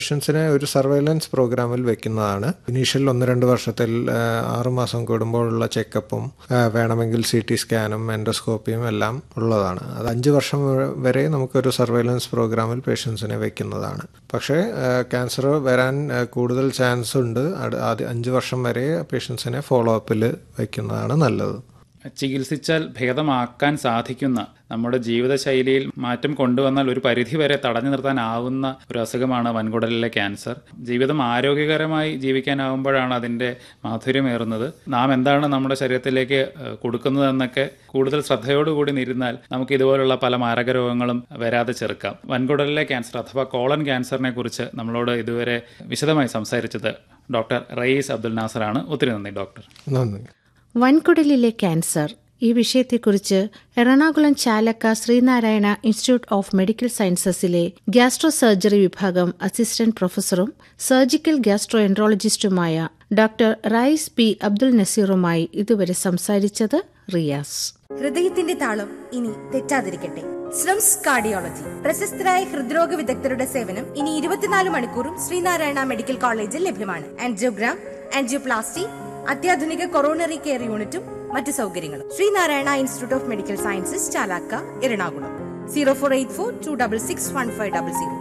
പേഷ്യൻസിനെ ഒരു സർവൈലൻസ് പ്രോഗ്രാമിൽ വെക്കുന്നതാണ് ഇനീഷ്യൽ ഒന്ന് രണ്ട് വർഷത്തിൽ ആറുമാസം കൂടുമ്പോഴുള്ള ചെക്കപ്പും വേണമെങ്കിൽ സി ടി സ്കാനും എൻഡോസ്കോപ്പിയും എല്ലാം ഉള്ളതാണ് അത് അഞ്ച് വർഷം വരെ നമുക്കൊരു സർവൈലൻസ് പ്രോഗ്രാമിൽ പേഷ്യൻസിനെ വെക്കുന്നതാണ് പക്ഷേ ക്യാൻസർ വരാൻ കൂടുതൽ ചാൻസ് ഉണ്ട് ആദ്യ അഞ്ച് വർഷം വരെ പേഷ്യൻസിനെ ഫോളോ അപ്പിൽ വയ്ക്കുന്നതാണ് നല്ലത് ചികിത്സിച്ചാൽ ഭേദമാക്കാൻ സാധിക്കുന്ന നമ്മുടെ ജീവിതശൈലിയിൽ മാറ്റം കൊണ്ടുവന്നാൽ ഒരു പരിധിവരെ തടഞ്ഞു നിർത്താനാവുന്ന ഒരു അസുഖമാണ് വൻകുടലിലെ ക്യാൻസർ ജീവിതം ആരോഗ്യകരമായി ജീവിക്കാനാവുമ്പോഴാണ് അതിൻ്റെ മാധുര്യമേറുന്നത് നാം എന്താണ് നമ്മുടെ ശരീരത്തിലേക്ക് കൊടുക്കുന്നതെന്നൊക്കെ കൂടുതൽ ശ്രദ്ധയോടുകൂടി നിരുന്നാൽ നമുക്ക് ഇതുപോലുള്ള പല മാരക രോഗങ്ങളും വരാതെ ചെറുക്കാം വൻകുടലിലെ ക്യാൻസർ അഥവാ കോളൻ ക്യാൻസറിനെ കുറിച്ച് നമ്മളോട് ഇതുവരെ വിശദമായി സംസാരിച്ചത് ഡോക്ടർ റയീസ് അബ്ദുൽ നാസറാണ് ഒത്തിരി നന്ദി ഡോക്ടർ നന്ദി വൻകുടലിലെ ക്യാൻസർ ഈ വിഷയത്തെക്കുറിച്ച് Ernakulam Chalakka Sreenarayana institute of medical സയൻസസിലെ ഗ്യാസ്ട്രോ സർജറി വിഭാഗം അസിസ്റ്റന്റ് പ്രൊഫസറും സർജിക്കൽ ഗ്യാസ്ട്രോ എൻട്രോളജിസ്റ്റുമായ ഡോക്ടർ റൈസ് പി അബ്ദുൽ നസീറുമായി ഇതുവരെ സംസാരിച്ചത് റിയാസ് ഹൃദയത്തിന്റെ താളം ഇനി തെറ്റാതിരിക്കട്ടെ സ്ലംസ് കാർഡിയോളജി പ്രശസ്തരായ ഹൃദ്രോഗ വിദഗ്ധരുടെ സേവനം ഇനി ഇരുപത്തിനാല് മണിക്കൂറും ശ്രീനാരായണ മെഡിക്കൽ കോളേജിൽ ലഭ്യമാണ് ആൻജിയോഗ്രാം ആൻജിയോപ്ലാസ്റ്റി അത്യാധുനിക കൊറോണറി കെയർ യൂണിറ്റും മറ്റു സൗകര്യങ്ങളും Sreenarayana institute of medical sciences Chalakka Ernakulam zero four eight four two double six one five double zero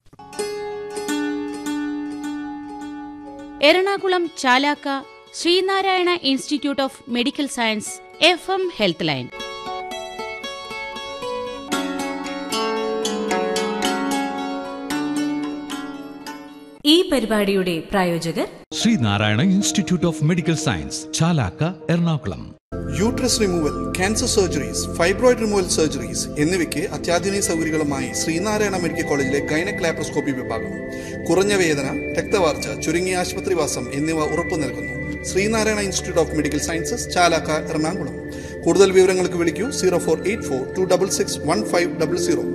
Ernakulam Chalakka Sreenarayana institute of medical science F M health line ഈ പരിപാടിയുടെ പ്രായോജകർ Sreenarayana institute of medical science Chalakka Ernakulam uterus removal cancer surgeries fibroid removal surgeries എന്നിവയ്ക്ക് അത്യാധുനിക സൗകര്യങ്ങളുമായി Sreenarayana medical കോളേജിലെ gynaec laparoscopy വിഭാഗം കുറഞ്ഞ വേദന രക്തവാർച്ച ചുരുങ്ങിയ ആശുപത്രിവാസം എന്നിവ ഉറപ്പു നൽകുന്നു Sreenarayana institute of medical sciences Chalakka Ernakulam കൂടുതൽ വിവരങ്ങൾക്ക് വിളിക്കൂ zero four eight four two double six one five double zero